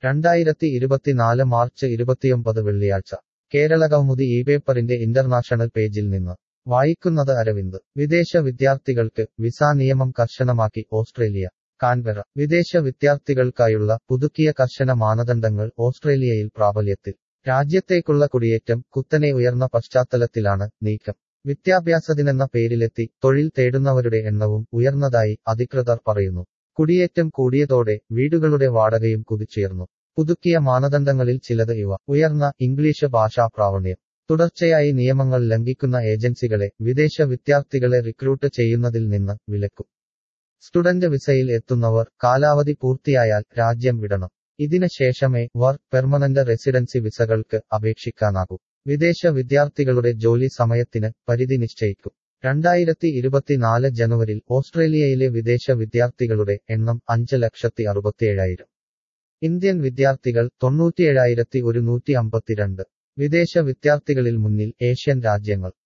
രണ്ടായിരത്തി ഇരുപത്തിനാല് മാർച്ച് ഇരുപത്തിയൊമ്പത് വെള്ളിയാഴ്ച കേരളകൗമുദി ഈ പേപ്പറിന്റെ ഇന്റർനാഷണൽ പേജിൽ നിന്ന് വായിക്കുന്നത് അരവിന്ദ് വിദേശ വിദ്യാർത്ഥികൾക്ക് വിസ നിയമം കർശനമാക്കി ഓസ്ട്രേലിയ കാൻബെറ വിദേശ വിദ്യാർത്ഥികൾക്കായുള്ള പുതുക്കിയ കർശന മാനദണ്ഡങ്ങൾ ഓസ്ട്രേലിയയിൽ പ്രാബല്യത്തിൽ രാജ്യത്തേക്കുള്ള കുടിയേറ്റം കുത്തനെ ഉയർന്ന പശ്ചാത്തലത്തിലാണ് നീക്കം വിദ്യാഭ്യാസത്തിനെന്ന പേരിലെത്തി തൊഴിൽ തേടുന്നവരുടെ എണ്ണവും ഉയർന്നതായി അധികൃതർ പറയുന്നു കുടിയേറ്റം കൂടിയതോടെ വീടുകളുടെ വാടകയും കുതിച്ചുയർന്നു പുതുക്കിയ മാനദണ്ഡങ്ങളിൽ ചിലത് ഇവ ഉയർന്ന ഇംഗ്ലീഷ് ഭാഷാ പ്രാവണ്യം തുടർച്ചയായി നിയമങ്ങൾ ലംഘിക്കുന്ന ഏജൻസികളെ വിദേശ വിദ്യാർത്ഥികളെ റിക്രൂട്ട് ചെയ്യുന്നതിൽ നിന്ന് വിലക്കും സ്റ്റുഡന്റ് വിസയിൽ എത്തുന്നവർ കാലാവധി പൂർത്തിയായാൽ രാജ്യം വിടണം ഇതിന് ശേഷമേ വർക്ക് പെർമനന്റ് റെസിഡൻസി വിസകൾക്ക് അപേക്ഷിക്കാനാകൂ വിദേശ വിദ്യാർത്ഥികളുടെ ജോലി സമയത്തിന് പരിധി നിശ്ചയിക്കും രണ്ടായിരത്തി ഇരുപത്തിനാല് ജനുവരിൽ ഓസ്ട്രേലിയയിലെ വിദേശ വിദ്യാർത്ഥികളുടെ എണ്ണം അഞ്ച് ലക്ഷത്തി അറുപത്തിയേഴായിരം ഇന്ത്യൻ വിദ്യാർത്ഥികൾ തൊണ്ണൂറ്റിയേഴായിരത്തി ഒരുന്നൂറ്റി അമ്പത്തിരണ്ട് വിദേശ വിദ്യാർത്ഥികളിൽ മുന്നിൽ ഏഷ്യൻ രാജ്യങ്ങൾ